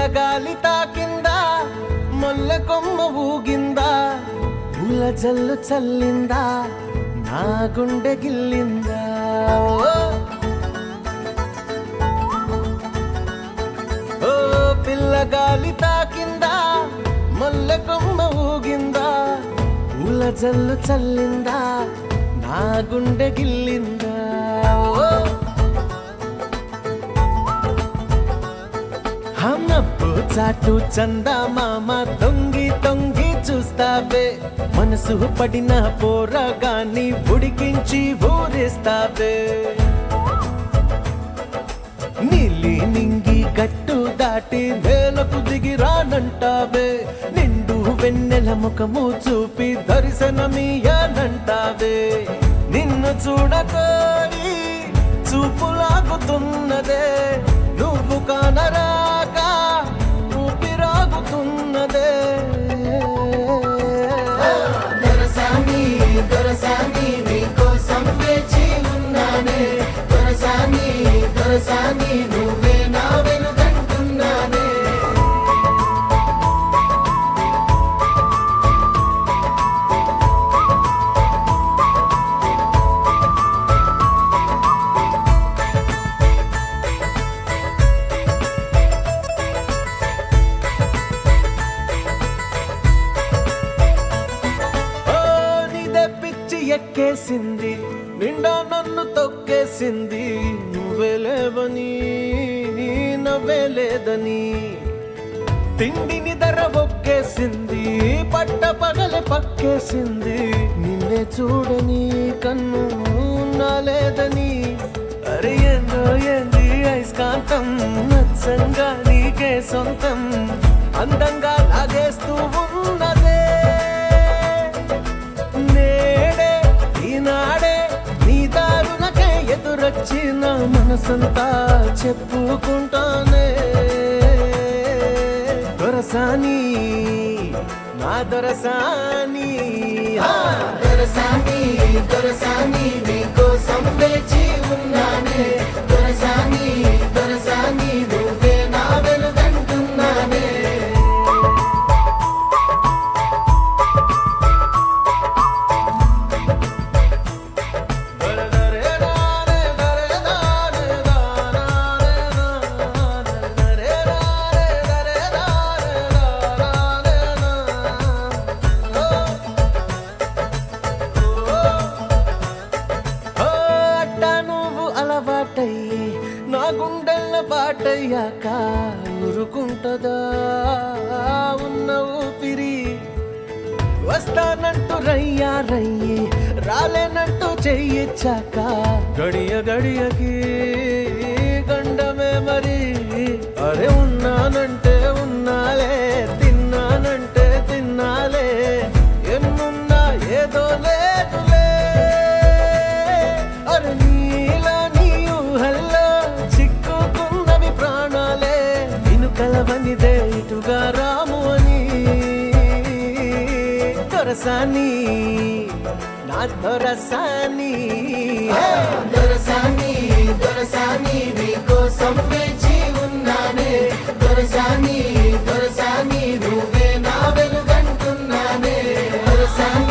పిల్లగాలి తాకిందా మొల్ల కొమ్మ ఊగిందా పూల జల్లు చల్లిందా నా గుండె గిల్లిందా ఓ ఓ పిల్లగాలి తాకిందా మొల్ల కొమ్మ ఊగిందా పూల జల్లు చల్లిందా నా గుండె గిల్లిందా ఓ హమ్మప్పు చాటు చందా మామ తొంగి తొంగి చూస్తావే మనసు పడిన పోరగాన్ని ఉడికించి ఊరిస్తావే నీలి నింగి గట్టు దాటి నేలకు దిగి రానంటావే నిండు వెన్నెల ముఖము చూపి దర్శనమీయనంటావే నిన్ను చూడకోరి చూపులాగుతున్నదే నువ్వు కానరాక ఊపిరాగుతున్నదే దొరసాని దొరసాని నీకోసం వేచి ఉన్నానే దొరసాని దొరసాని నువ్వే నా వెనుకంటున్నానే ఓ నీదే పిచ్చి ఎక్కేసింది నిండా నన్ను తొక్కేసింది నువ్వే లేవని నవ్వే లేదని తిండిని ధర ఒక్కేసింది పట్ట పగలే పక్కేసింది నిన్నే చూడని కన్ను నా లేదని అరే ఏందో ఏంది ఐస్కాంతం నచ్చంగా నీకే సొంతం అందంగా లాగేస్తూ ఉన్నదే నేడే ఈనాడే నీ దారుణకే ఎదురొచ్చి నా మనసంతా చెప్పుకుంటానే దొరసాని నా దొరసాని ఆ! దొరసాని దొరసాని నీకోసం వేచి ఉన్నానే దొరసాని దొరసాని నువ్వే నా వెనుకంటున్నానే ఓ అట్టా నువ్వు అలవాటయ్యి నా గుండెల బాటయ్యాక ఊరుకుంటదా ఉన్న ఊపిరి వస్తానంటూ రయ్యా రయ్యి రాలేనంటూ చెయ్యిచ్చాక గడియ గడియకి గండమే మరి అరే ఉన్నానంటే ఉన్నాలే తిన్నానంటే తిన్నాలే ఎన్నున్నా ఏదో లేదులే అరే నీలా నీ ఊహల్లో చిక్కుకున్నవి ప్రాణాలే నిన్ను కలవనిదే ఇటుగా రాము అని దొరసాని నా దొరసాని దొరసాని దొరసాని నీకోసం వేచి ఉన్నానే దొరసాని దొరసాని నువ్వే నా వెనుకంటున్నానే దొరసాని